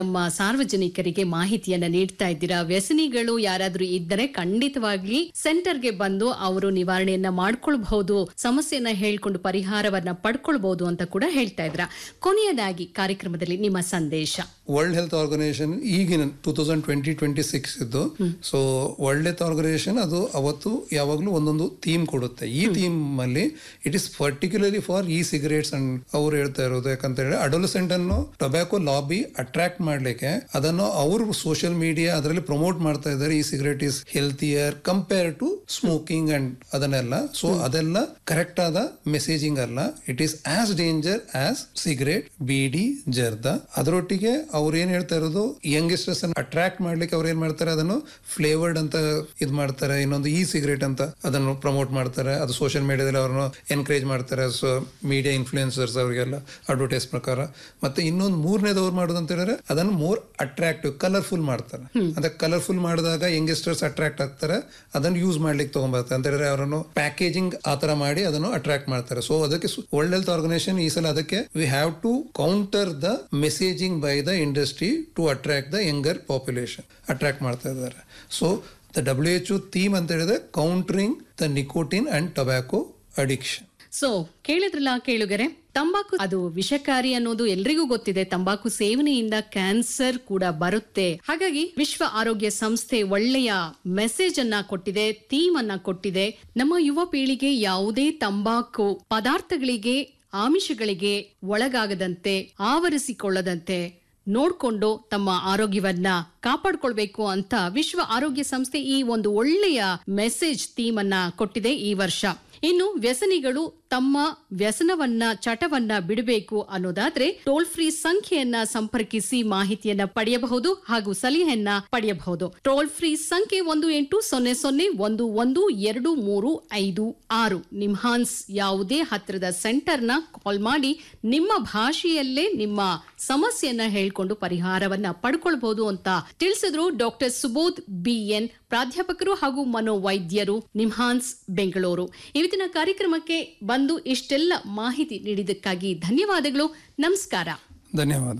ನಮ್ಮ ಸಾರ್ವಜನಿಕರಿಗೆ ಮಾಹಿತಿಯನ್ನ ನೀಡ್ತಾ ಇದ್ದೀರಾ ವ್ಯಸನಿಗಳು ಯಾರಾದ್ರೂ ಇದ್ದರೆ ಖಂಡಿತವಾಗ್ಲಿ ಸೆಂಟರ್ಗೆ ಬಂದು ಅವರು ನಿವಾರಣೆಯನ್ನ ಮಾಡ್ಕೊಳ್ಬಹುದು ಸಮಸ್ಯೆಯನ್ನ ಹೇಳ್ಕೊಂಡು ಪರಿಹಾರವನ್ನ ಪಡ್ಕೊಳ್ಬಹುದು ಅಂತ ಕೂಡ ಹೇಳ್ತಾ ಇದ್ರ ಕೊನೆಯದಾಗಿ ಕಾರ್ಯಕ್ರಮದಲ್ಲಿ ನಿಮ್ಮ ಸಂದೇಶ ವರ್ಲ್ಡ್ ಹೆಲ್ತ್ ಆರ್ಗನೈಸೇಷನ್ ಈಗಿನ two thousand twenty twenty six ಇದ್ದು ಸೊ ವರ್ಲ್ಡ್ ಹೆಲ್ತ್ ಆರ್ಗನೈಸೇಷನ್ ಅದು ಅವತ್ತು ಯಾವಾಗಲೂ ಒಂದೊಂದು ಥೀಮ್ ಕೊಡುತ್ತೆ ಈ ಥೀಮ್ ಅಲ್ಲಿ it is particularly for e cigarettes and ಅವ್ರು ಹೇಳ್ತಾ ಇರೋದು ಯಾಕಂತ ಹೇಳಿ ಅಡೋಲಸೆಂಟ್ ಅನ್ನು ಟೊಬ್ಯಾಕೋ ಲಾಬಿ ಅಟ್ರಾಕ್ಟ್ ಮಾಡ್ಲಿಕ್ಕೆ ಅದನ್ನು ಅವರು ಸೋಷಿಯಲ್ ಮೀಡಿಯಾ ಅದರಲ್ಲಿ ಪ್ರಮೋಟ್ ಮಾಡ್ತಾ ಇದ್ದಾರೆ ಈ cigarette is healthier compare to smoking and ಅದನ್ನೆಲ್ಲ ಸೊ ಅದೆಲ್ಲ ಕರೆಕ್ಟ್ ಆದ ಮೆಸೇಜಿಂಗ್ ಅಲ್ಲ it is as danger as cigarette beedi ಜರ್ದ ಅದರೊಟ್ಟಿಗೆ ಅವ್ರು ಏನ್ ಹೇಳ್ತಾ ಇರೋದು ಯಂಗೆಸ್ಟರ್ಸ್ ಅನ್ನು ಅಟ್ರಾಕ್ಟ್ ಮಾಡ್ಲಿಕ್ಕೆ ಅವ್ರು ಏನ್ ಮಾಡ್ತಾರೆ ಅದನ್ನು ಫ್ಲೇವರ್ಡ್ ಅಂತ ಇದ್ ಮಾಡ್ತಾರೆ ಇನ್ನೊಂದು ಇ ಸಿಗರೇಟ್ ಅಂತ ಅದನ್ನು ಪ್ರಮೋಟ್ ಮಾಡ್ತಾರೆ ಅದು ಸೋಷಿಯಲ್ ಮೀಡಿಯಾದಲ್ಲಿ ಅವ್ರನ್ನು ಎನ್ಕರೇಜ್ ಮಾಡ್ತಾರೆ ಸೊ ಮೀಡಿಯಾ ಇನ್ಫ್ಲೂಯೆನ್ಸರ್ಸ್ ಅವರಿಗೆಲ್ಲ ಅಡ್ವರ್ಟೈಸ್ ಪ್ರಕಾರ ಮತ್ತೆ ಇನ್ನೊಂದು ಮೂರನೇದವ್ರು ಮಾಡೋದು ಅಂತ ಹೇಳಿದ್ರೆ ಅದನ್ನು ಮೋರ್ ಅಟ್ರಾಕ್ಟಿವ್ ಕಲರ್ಫುಲ್ ಮಾಡ್ತಾರೆ ಅಂದ್ರೆ ಕಲರ್ಫುಲ್ ಮಾಡಿದಾಗ ಯಂಗೆಸ್ಟರ್ಸ್ ಅಟ್ರಾಕ್ಟ್ ಆಗ್ತಾರೆ ಅದನ್ನು ಯೂಸ್ ಮಾಡ್ಲಿಕ್ಕೆ ತಗೊಂಡ್ಬರ್ತಾರೆ ಅಂತ ಹೇಳಿದ್ರೆ ಅವರನ್ನು ಪ್ಯಾಕೇಜಿಂಗ್ ಆ ತರ ಮಾಡಿ ಅದನ್ನು ಅಟ್ರಾಕ್ಟ್ ಮಾಡ್ತಾರೆ ಸೊ ಅದಕ್ಕೆ ವರ್ಲ್ಡ್ ಹೆಲ್ತ್ ಆರ್ಗನೈಸೇಷನ್ ಈ ಸಲ ಅದಕ್ಕೆ we have to counter the messaging by the industry to attract the younger population attract ಮಾಡ್ತಾ ಇದ್ದಾರೆ so the W H theme ಅಂತ ಹೇಳಿದ್ರೆ countering the nicotine and tobacco addiction so ಕೇಳಿದ್ರಲ್ಲ ಕೇಳುಗರೆ ತಂಬಾಕು ಅದು ವಿಷಕಾರಿ ಅನ್ನೋದು ಎಲ್ರಿಗೂ ಗೊತ್ತಿದೆ ತಂಬಾಕು ಸೇವನೆಯಿಂದ ಕ್ಯಾನ್ಸರ್ ಕೂಡ ಬರುತ್ತೆ ಹಾಗಾಗಿ ವಿಶ್ವ ಆರೋಗ್ಯ ಸಂಸ್ಥೆ ಒಳ್ಳೆಯ ಮೆಸೇಜ್ ಅನ್ನ ಕೊಟ್ಟಿದೆ ಥೀಮ್ ಅನ್ನ ಕೊಟ್ಟಿದೆ ನಮ್ಮ ಯುವ ಪೀಳಿಗೆ ಯಾವುದೇ ತಂಬಾಕು ಪದಾರ್ಥಗಳಿಗೆ ಆಮಿಷಗಳಿಗೆ ಒಳಗಾಗದಂತೆ ಆವರಿಸಿಕೊಳ್ಳದಂತೆ ನೋಡ್ಕೊಂಡು ತಮ್ಮ ಆರೋಗ್ಯವನ್ನ ಕಾಪಾಡ್ಕೊಳ್ಬೇಕು ಅಂತ ವಿಶ್ವ ಆರೋಗ್ಯ ಸಂಸ್ಥೆ ಈ ಒಂದು ಒಳ್ಳೆಯ ಮೆಸೇಜ್ ಥೀಮ್ ಅನ್ನ ಕೊಟ್ಟಿದೆ ಈ ವರ್ಷ ಇನ್ನು ವ್ಯಸನಿಗಳು ತಮ್ಮ ವ್ಯಸನವನ್ನ ಚಟವನ್ನ ಬಿಡಬೇಕು ಅನ್ನೋದಾದ್ರೆ ಟೋಲ್ ಫ್ರೀ ಸಂಖ್ಯೆಯನ್ನ ಸಂಪರ್ಕಿಸಿ ಮಾಹಿತಿಯನ್ನ ಪಡೆಯಬಹುದು ಹಾಗೂ ಸಲಹೆಯನ್ನ ಪಡೆಯಬಹುದು ಟೋಲ್ ಫ್ರೀ ಸಂಖ್ಯೆ ಒಂದು ಎಂಟು ಸೊನ್ನೆ ಸೊನ್ನೆ ಒಂದು ಒಂದು ಎರಡು ಮೂರು ಐದು ಆರು ನಿಮ್ಹಾನ್ಸ್ ಯಾವುದೇ ಹತ್ತಿರದ ಸೆಂಟರ್ನ ಕಾಲ್ ಮಾಡಿ ನಿಮ್ಮ ಭಾಷೆಯಲ್ಲೇ ನಿಮ್ಮ ಸಮಸ್ಯೆಯನ್ನ ಹೇಳ್ಕೊಂಡು ಪರಿಹಾರವನ್ನ ಪಡ್ಕೊಳ್ಬಹುದು ಅಂತ ತಿಳಿಸಿದ್ರು ಡಾಕ್ಟರ್ ಸುಬೋಧ್ ಬಿಎನ್ ಪ್ರಾಧ್ಯಾಪಕರು ಹಾಗೂ ಮನೋವೈದ್ಯರು ನಿಮ್ಹಾನ್ಸ್ ಬೆಂಗಳೂರು ಇವತ್ತಿನ ಕಾರ್ಯಕ್ರಮಕ್ಕೆ ಬಂದು ಇಷ್ಟೆಲ್ಲ ಮಾಹಿತಿ ನೀಡಿದ್ದಕ್ಕಾಗಿ ಧನ್ಯವಾದಗಳು ನಮಸ್ಕಾರ ಧನ್ಯವಾದ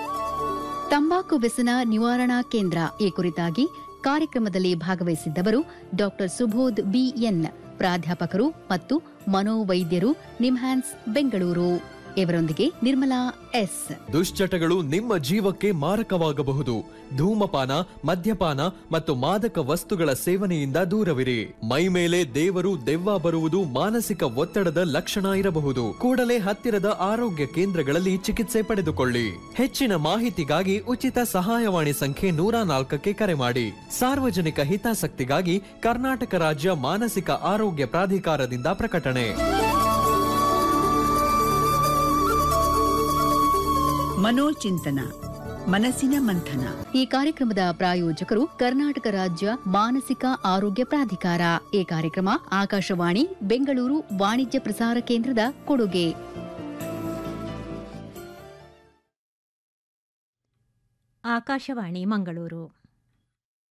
ತಂಬಾಕು ವ್ಯಸನ ನಿವಾರಣಾ ಕೇಂದ್ರ ಈ ಕುರಿತಾಗಿ ಕಾರ್ಯಕ್ರಮದಲ್ಲಿ ಭಾಗವಹಿಸಿದ್ದವರು ಡಾಕ್ಟರ್ ಸುಬೋಧ್ ಬಿಎನ್ ಪ್ರಾಧ್ಯಾಪಕರು ಮತ್ತು ಮನೋವೈದ್ಯರು ನಿಮ್ಹ್ಯಾನ್ಸ್ ಬೆಂಗಳೂರು ಇವರೊಂದಿಗೆ ನಿರ್ಮಲಾ ಎಸ್ ದುಶ್ಚಟಗಳು ನಿಮ್ಮ ಜೀವಕ್ಕೆ ಮಾರಕವಾಗಬಹುದು ಧೂಮಪಾನ ಮದ್ಯಪಾನ ಮತ್ತು ಮಾದಕ ವಸ್ತುಗಳ ಸೇವನೆಯಿಂದ ದೂರವಿರಿ ಮೈ ಮೇಲೆ ದೇವರು ದೆವ್ವ ಬರುವುದು ಮಾನಸಿಕ ಒತ್ತಡದ ಲಕ್ಷಣ ಇರಬಹುದು ಕೂಡಲೇ ಹತ್ತಿರದ ಆರೋಗ್ಯ ಕೇಂದ್ರಗಳಲ್ಲಿ ಚಿಕಿತ್ಸೆ ಪಡೆದುಕೊಳ್ಳಿ ಹೆಚ್ಚಿನ ಮಾಹಿತಿಗಾಗಿ ಉಚಿತ ಸಹಾಯವಾಣಿ ಸಂಖ್ಯೆ ನೂರ ನಾಲ್ಕಕ್ಕೆ ಕರೆ ಮಾಡಿ ಸಾರ್ವಜನಿಕ ಹಿತಾಸಕ್ತಿಗಾಗಿ ಕರ್ನಾಟಕ ರಾಜ್ಯ ಮಾನಸಿಕ ಆರೋಗ್ಯ ಪ್ರಾಧಿಕಾರದಿಂದ ಪ್ರಕಟಣೆ ಮನೋಚಿಂತನ ಮನಸ್ಸಿನ ಮಂಥನ ಈ ಕಾರ್ಯಕ್ರಮದ ಪ್ರಾಯೋಜಕರು ಕರ್ನಾಟಕ ರಾಜ್ಯ ಮಾನಸಿಕ ಆರೋಗ್ಯ ಪ್ರಾಧಿಕಾರ ಈ ಕಾರ್ಯಕ್ರಮ ಆಕಾಶವಾಣಿ ಬೆಂಗಳೂರು ವಾಣಿಜ್ಯ ಪ್ರಸಾರ ಕೇಂದ್ರದ ಕೊಡುಗೆ ಆಕಾಶವಾಣಿ ಮಂಗಳೂರು